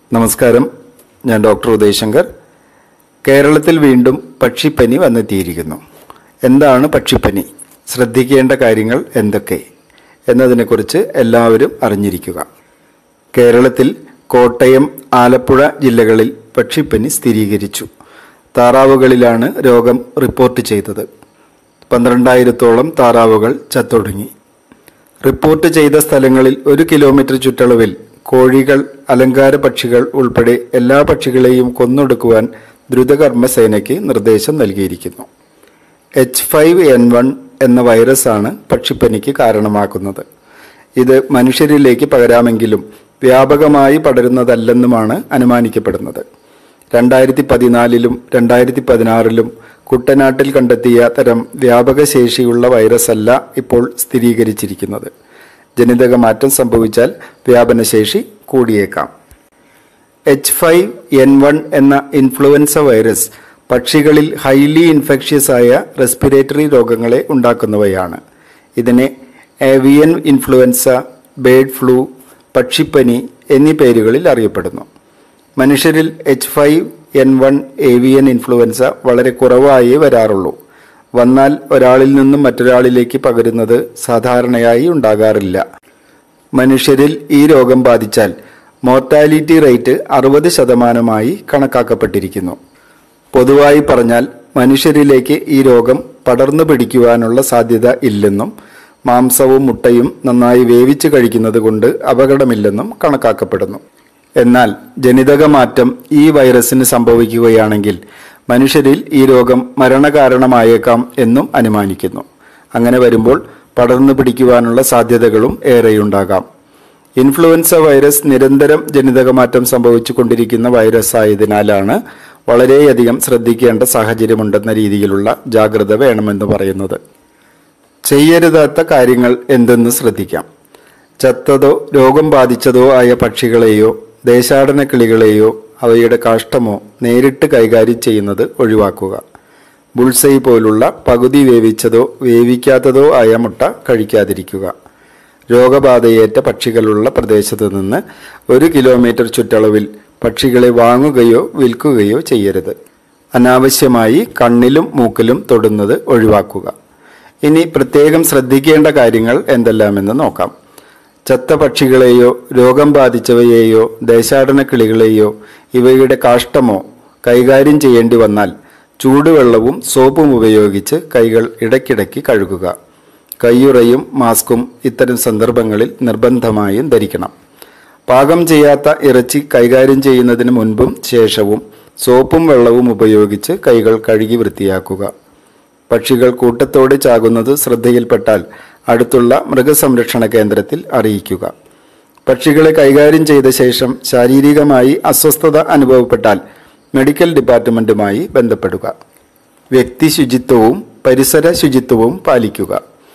നമസ്കാരം ഞാൻ ഡോക്ടർ ഉദയശങ്കർ കേരളത്തിൽ വീണ്ടും പക്ഷിപ്പനി വന്നെത്തിയിരിക്കുന്നു എന്താണ് പക്ഷിപ്പനി ശ്രദ്ധിക്കേണ്ട കാര്യങ്ങൾ എന്തൊക്കെ എന്നതിനെക്കുറിച്ച് എല്ലാവരും അറിഞ്ഞിരിക്കുക കേരളത്തിൽ കോട്ടയം ആലപ്പുഴ ജില്ലകളിൽ പക്ഷിപ്പനി സ്ഥിരീകരിച്ചു താറാവുകളിലാണ് രോഗം റിപ്പോർട്ട് ചെയ്തത് പന്ത്രണ്ടായിരത്തോളം താറാവുകൾ ചത്തൊടുങ്ങി റിപ്പോർട്ട് ചെയ്ത സ്ഥലങ്ങളിൽ ഒരു കിലോമീറ്റർ ചുറ്റളവിൽ കോഴികൾ അലങ്കാര പക്ഷികൾ ഉൾപ്പെടെ എല്ലാ പക്ഷികളെയും കൊന്നൊടുക്കുവാൻ ദ്രുതകർമ്മസേനയ്ക്ക് നിർദ്ദേശം നൽകിയിരിക്കുന്നു എച്ച് ഫൈവ് എൻ വൺ എന്ന വൈറസാണ് പക്ഷിപ്പനിക്ക് കാരണമാക്കുന്നത് ഇത് മനുഷ്യരിലേക്ക് പകരാമെങ്കിലും വ്യാപകമായി പടരുന്നതല്ലെന്നുമാണ് അനുമാനിക്കപ്പെടുന്നത് രണ്ടായിരത്തി പതിനാലിലും രണ്ടായിരത്തി പതിനാറിലും കുട്ടനാട്ടിൽ കണ്ടെത്തിയ തരം വ്യാപക ശേഷിയുള്ള വൈറസല്ല ഇപ്പോൾ സ്ഥിരീകരിച്ചിരിക്കുന്നത് ജനിതക മാറ്റം സംഭവിച്ചാൽ വ്യാപനശേഷി കൂടിയേക്കാം എച്ച് ഫൈവ് എൻ വൺ എന്ന ഇൻഫ്ലുവൻസ വൈറസ് പക്ഷികളിൽ ഹൈലി ഇൻഫെക്ഷ്യസ് ആയ റെസ്പിറേറ്ററി രോഗങ്ങളെ ഉണ്ടാക്കുന്നവയാണ് ഇതിനെ ഏവിയൻ ഇൻഫ്ലുവൻസ ബേഡ് ഫ്ലൂ പക്ഷിപ്പനി എന്നീ പേരുകളിൽ അറിയപ്പെടുന്നു മനുഷ്യരിൽ H five N one avian influenza വളരെ കുറവായേ വരാറുള്ളൂ വന്നാൽ ഒരാളിൽ നിന്നും മറ്റൊരാളിലേക്ക് പകരുന്നത് സാധാരണയായി ഉണ്ടാകാറില്ല മനുഷ്യരിൽ ഈ രോഗം ബാധിച്ചാൽ മോർട്ടാലിറ്റി റേറ്റ് അറുപത് ശതമാനമായി കണക്കാക്കപ്പെട്ടിരിക്കുന്നു പൊതുവായി പറഞ്ഞാൽ മനുഷ്യരിലേക്ക് ഈ രോഗം പടർന്നു പിടിക്കുവാനുള്ള സാധ്യത ഇല്ലെന്നും മാംസവും മുട്ടയും നന്നായി വേവിച്ച് കഴിക്കുന്നത് കൊണ്ട് അപകടമില്ലെന്നും കണക്കാക്കപ്പെടുന്നു എന്നാൽ ജനിതക മാറ്റം ഈ വൈറസിന് സംഭവിക്കുകയാണെങ്കിൽ മനുഷ്യരിൽ ഈ രോഗം മരണകാരണമായേക്കാം എന്നും അനുമാനിക്കുന്നു അങ്ങനെ വരുമ്പോൾ പടർന്നു പിടിക്കുവാനുള്ള സാധ്യതകളും ഏറെയുണ്ടാകാം ഇൻഫ്ലുവൻസ വൈറസ് നിരന്തരം ജനിതകമാറ്റം സംഭവിച്ചു കൊണ്ടിരിക്കുന്ന വൈറസ് ആയതിനാലാണ് വളരെയധികം ശ്രദ്ധിക്കേണ്ട സാഹചര്യമുണ്ടെന്ന രീതിയിലുള്ള ജാഗ്രത വേണമെന്ന് പറയുന്നത് ചെയ്യരുതാത്ത കാര്യങ്ങൾ എന്തെന്ന് ശ്രദ്ധിക്കാം ചത്തതോ രോഗം ബാധിച്ചതോ ആയ പക്ഷികളെയോ ദേശാടന കിളികളെയോ അവയുടെ കാഷ്ടമോ നേരിട്ട് കൈകാര്യം ചെയ്യുന്നത് ഒഴിവാക്കുക ബുൾസൈ പോലുള്ള പകുതി വേവിച്ചതോ വേവിക്കാത്തതോ ആയ മുട്ട കഴിക്കാതിരിക്കുക രോഗബാധയേറ്റ പക്ഷികളുള്ള പ്രദേശത്ത് നിന്ന് ഒരു കിലോമീറ്റർ ചുറ്റളവിൽ പക്ഷികളെ വാങ്ങുകയോ വിൽക്കുകയോ ചെയ്യരുത് അനാവശ്യമായി കണ്ണിലും മൂക്കിലും തൊടുന്നത് ഒഴിവാക്കുക ഇനി പ്രത്യേകം ശ്രദ്ധിക്കേണ്ട കാര്യങ്ങൾ എന്തെല്ലാമെന്ന് നോക്കാം ചത്ത പക്ഷികളെയോ രോഗം ബാധിച്ചവയെയോ ദേശാടന കിളികളെയോ ഇവയുടെ കാഷ്ടമോ കൈകാര്യം ചെയ്യേണ്ടി വന്നാൽ ചൂടുവെള്ളവും സോപ്പും ഉപയോഗിച്ച് കൈകൾ ഇടയ്ക്കിടയ്ക്ക് കഴുകുക കയ്യുറയും മാസ്കും ഇത്തരം സന്ദർഭങ്ങളിൽ നിർബന്ധമായും ധരിക്കണം പാകം ചെയ്യാത്ത ഇറച്ചി കൈകാര്യം ചെയ്യുന്നതിന് മുൻപും ശേഷവും സോപ്പും വെള്ളവും ഉപയോഗിച്ച് കൈകൾ കഴുകി വൃത്തിയാക്കുക പക്ഷികൾ കൂട്ടത്തോടെ ചാകുന്നത് ശ്രദ്ധയിൽപ്പെട്ടാൽ അടുത്തുള്ള മൃഗസംരക്ഷണ കേന്ദ്രത്തിൽ അറിയിക്കുക പക്ഷികളെ കൈകാര്യം ചെയ്ത ശേഷം ശാരീരികമായി അസ്വസ്ഥത അനുഭവപ്പെട്ടാൽ മെഡിക്കൽ ഡിപ്പാർട്ട്മെന്റുമായി ബന്ധപ്പെടുക വ്യക്തി ശുചിത്വവും പരിസര ശുചിത്വവും പാലിക്കുക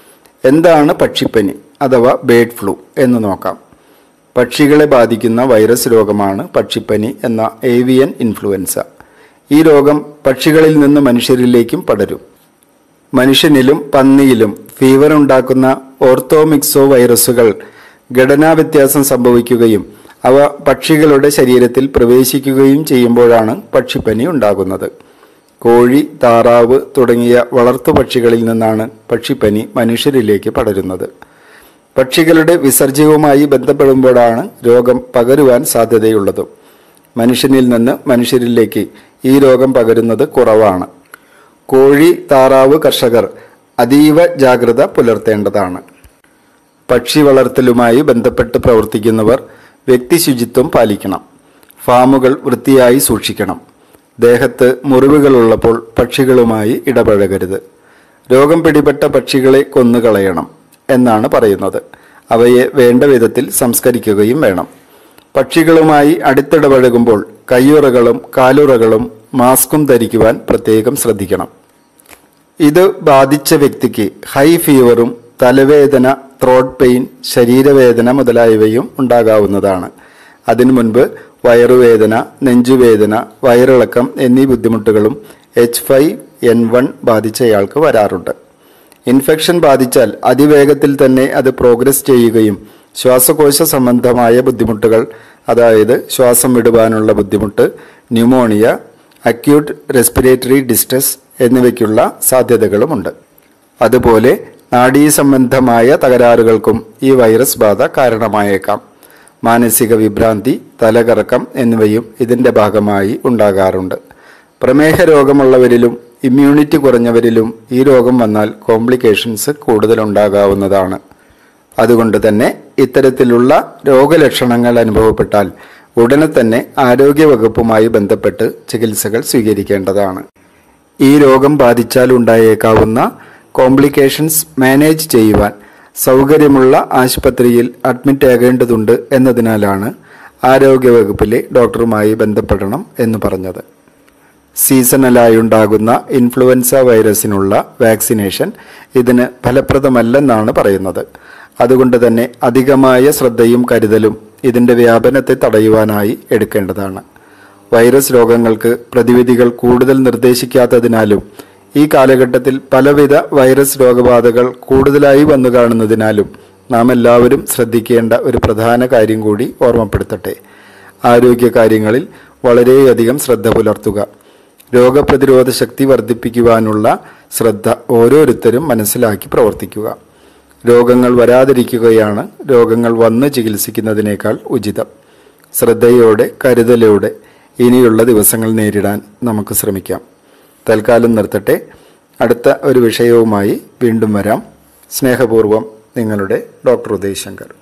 എന്താണ് പക്ഷിപ്പനി അഥവാ ബേഡ് ഫ്ലൂ എന്ന് നോക്കാം പക്ഷികളെ ബാധിക്കുന്ന വൈറസ് രോഗമാണ് പക്ഷിപ്പനി എന്ന ഏവിയൻ ഇൻഫ്ലുവൻസ ഈ രോഗം പക്ഷികളിൽ നിന്ന് മനുഷ്യരിലേക്കും പടരും മനുഷ്യനിലും പന്നിയിലും ഫീവർ ഉണ്ടാക്കുന്ന ഓർത്തോമിക്സോ വൈറസുകൾ ഘടനാ വ്യത്യാസം സംഭവിക്കുകയും അവ പക്ഷികളുടെ ശരീരത്തിൽ പ്രവേശിക്കുകയും ചെയ്യുമ്പോഴാണ് പക്ഷിപ്പനി ഉണ്ടാകുന്നത് കോഴി താറാവ് തുടങ്ങിയ വളർത്തു പക്ഷികളിൽ നിന്നാണ് പക്ഷിപ്പനി മനുഷ്യരിലേക്ക് പടരുന്നത് പക്ഷികളുടെ വിസർജ്യവുമായി ബന്ധപ്പെടുമ്പോഴാണ് രോഗം പകരുവാൻ സാധ്യതയുള്ളത് മനുഷ്യനിൽ നിന്ന് മനുഷ്യരിലേക്ക് ഈ രോഗം പകരുന്നത് കുറവാണ് കോഴി താറാവ് കർഷകർ അതീവ ജാഗ്രത പുലർത്തേണ്ടതാണ് പക്ഷി വളർത്തലുമായി ബന്ധപ്പെട്ട് പ്രവർത്തിക്കുന്നവർ വ്യക്തി ശുചിത്വം പാലിക്കണം ഫാമുകൾ വൃത്തിയായി സൂക്ഷിക്കണം ദേഹത്ത് മുറിവുകളുള്ളപ്പോൾ പക്ഷികളുമായി ഇടപഴകരുത് രോഗം പിടിപെട്ട പക്ഷികളെ കൊന്നുകളയണം എന്നാണ് പറയുന്നത് അവയെ വേണ്ട വിധത്തിൽ സംസ്കരിക്കുകയും വേണം പക്ഷികളുമായി അടുത്തിടപഴകുമ്പോൾ കയ്യുറകളും കാലുറകളും മാസ്കും ധരിക്കുവാൻ പ്രത്യേകം ശ്രദ്ധിക്കണം ഇത് ബാധിച്ച വ്യക്തിക്ക് ഹൈ ഫീവറും തലവേദന ത്രോട്ട് പെയിൻ ശരീരവേദന മുതലായവയും ഉണ്ടാകാവുന്നതാണ് അതിനു മുൻപ് വയറുവേദന നെഞ്ചുവേദന വയറിളക്കം എന്നീ ബുദ്ധിമുട്ടുകളും എച്ച് ഫൈവ് എൻ വൺ ബാധിച്ചയാൾക്ക് വരാറുണ്ട് ഇൻഫെക്ഷൻ ബാധിച്ചാൽ അതിവേഗത്തിൽ തന്നെ അത് പ്രോഗ്രസ് ചെയ്യുകയും ശ്വാസകോശ സംബന്ധമായ ബുദ്ധിമുട്ടുകൾ അതായത് ശ്വാസം വിടുവാനുള്ള ബുദ്ധിമുട്ട് ന്യൂമോണിയ അക്യൂട്ട് റെസ്പിറേറ്ററി ഡിസ്ട്രസ് എന്നിവയ്ക്കുള്ള സാധ്യതകളുമുണ്ട് അതുപോലെ നാഡീ സംബന്ധമായ തകരാറുകൾക്കും ഈ വൈറസ് ബാധ കാരണമായേക്കാം മാനസിക വിഭ്രാന്തി തലകറക്കം എന്നിവയും ഇതിൻ്റെ ഭാഗമായി ഉണ്ടാകാറുണ്ട് പ്രമേഹ രോഗമുള്ളവരിലും ഇമ്മ്യൂണിറ്റി കുറഞ്ഞവരിലും ഈ രോഗം വന്നാൽ കോംപ്ലിക്കേഷൻസ് കൂടുതലുണ്ടാകാവുന്നതാണ് അതുകൊണ്ട് തന്നെ ഇത്തരത്തിലുള്ള രോഗലക്ഷണങ്ങൾ അനുഭവപ്പെട്ടാൽ ഉടനെ തന്നെ ആരോഗ്യവകുപ്പുമായി ബന്ധപ്പെട്ട് ചികിത്സകൾ സ്വീകരിക്കേണ്ടതാണ് ഈ രോഗം ബാധിച്ചാൽ ഉണ്ടായേക്കാവുന്ന കോംപ്ലിക്കേഷൻസ് മാനേജ് ചെയ്യുവാൻ സൗകര്യമുള്ള ആശുപത്രിയിൽ അഡ്മിറ്റ് ആകേണ്ടതുണ്ട് എന്നതിനാലാണ് ആരോഗ്യവകുപ്പിലെ ഡോക്ടറുമായി ബന്ധപ്പെടണം എന്ന് പറഞ്ഞത് സീസണലായി ഉണ്ടാകുന്ന ഇൻഫ്ലുവൻസ വൈറസിനുള്ള വാക്സിനേഷൻ ഇതിന് ഫലപ്രദമല്ലെന്നാണ് പറയുന്നത് അതുകൊണ്ട് തന്നെ അധികമായ ശ്രദ്ധയും കരുതലും ഇതിൻ്റെ വ്യാപനത്തെ തടയുവാനായി എടുക്കേണ്ടതാണ് വൈറസ് രോഗങ്ങൾക്ക് പ്രതിവിധികൾ കൂടുതൽ നിർദ്ദേശിക്കാത്തതിനാലും ഈ കാലഘട്ടത്തിൽ പലവിധ വൈറസ് രോഗബാധകൾ കൂടുതലായി വന്നു കാണുന്നതിനാലും നാം എല്ലാവരും ശ്രദ്ധിക്കേണ്ട ഒരു പ്രധാന കാര്യം കൂടി ഓർമ്മപ്പെടുത്തട്ടെ ആരോഗ്യകാര്യങ്ങളിൽ വളരെയധികം ശ്രദ്ധ പുലർത്തുക രോഗപ്രതിരോധ ശക്തി വർദ്ധിപ്പിക്കുവാനുള്ള ശ്രദ്ധ ഓരോരുത്തരും മനസ്സിലാക്കി പ്രവർത്തിക്കുക രോഗങ്ങൾ വരാതിരിക്കുകയാണ് രോഗങ്ങൾ വന്ന് ചികിത്സിക്കുന്നതിനേക്കാൾ ഉചിതം ശ്രദ്ധയോടെ കരുതലോടെ ഇനിയുള്ള ദിവസങ്ങൾ നേരിടാൻ നമുക്ക് ശ്രമിക്കാം തൽക്കാലം നിർത്തട്ടെ അടുത്ത ഒരു വിഷയവുമായി വീണ്ടും വരാം സ്നേഹപൂർവം നിങ്ങളുടെ ഡോക്ടർ ഉദയ് ശങ്കർ